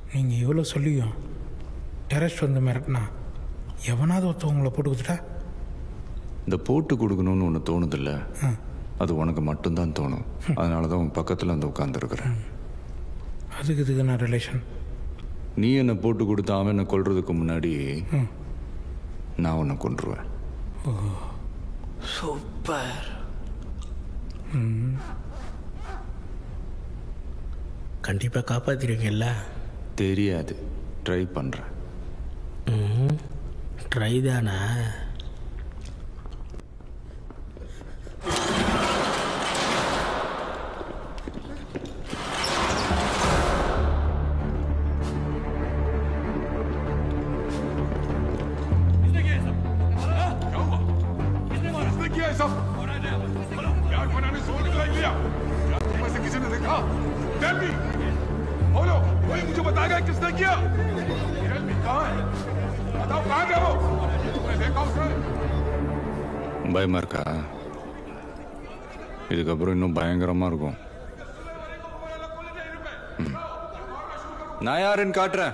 நீங்கள் எவ்வளோ சொல்லியும் டெரஸ்ட் வந்து மிரட்டினா எவனாவது ஒருத்தவங்களை போட்டு கொடுத்துட்டா இந்த போட்டு கொடுக்கணும்னு ஒன்று தோணுதில்ல அது உனக்கு மட்டும்தான் தோணும் அதனால தான் உன் பக்கத்தில் வந்து உட்காந்துருக்குறேன் அதுக்கு இதுக்கு நான் ரிலேஷன் நீ என்னை போட்டு கொடுத்து அவன் என்னை கொல்றதுக்கு முன்னாடி ம். நான் உன்னை கொன்றுவேன் சூப்பர் கண்டிப்பாக காப்பாற்றிடுவீங்கல்ல தெரியாது ட்ரை பண்ணுறேன் ட்ரை தானே किसने किया है सब यार बनाने सोल निकला ही लिया यार तुम में से किसी ने देखा टेल मी बोलो कोई मुझे बताएगा किसने किया टेल मी कहाँ है बताओ कहाँ गया वो तुमने देखा उसे பயமா இருக்கா இதுக்கப்புறம் இன்னும் பயங்கரமா இருக்கும் ம். நான் யாருன்னு காட்டுறேன்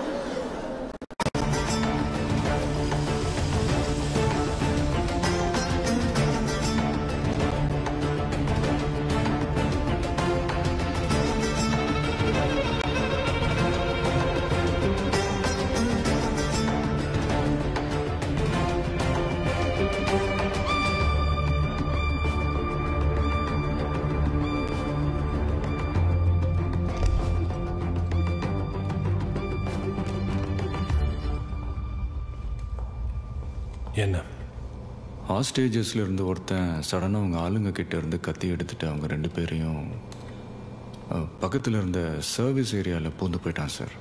என்ன ஹாஸ்டேஜஸ்ல இருந்து ஒருத்தன் சடனாக அவங்க ஆளுங்க கிட்ட இருந்து கத்தி எடுத்துட்டு அவங்க ரெண்டு பேரையும் அஹ், பக்கத்துல இருந்த சர்வீஸ் ஏரியாவில் பூந்து போயிட்டான் சார்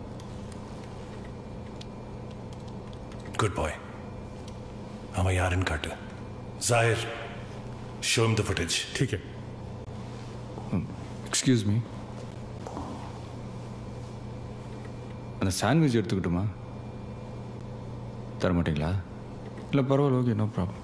குட் பாய் அவன் யாருன்னு காட்டு ஜாहिर शो हिम द फुटेज ठीक है எக்ஸ்கியூஸ் மீ அந்த சாண்ட்விச் எடுத்துக்கிட்டுமா தர மாட்டீங்களா இல்லை பரவாயில்ல okay no problem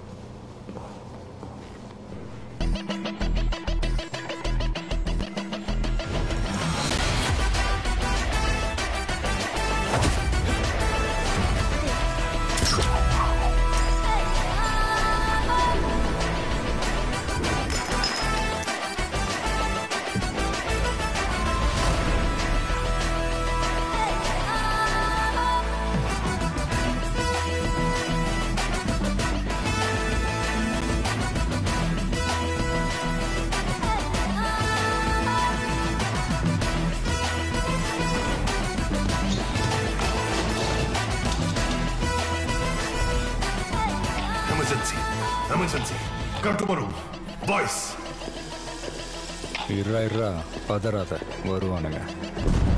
emergency emergency come to my room boys இருறா இருறா பதறாத வருவானுங்க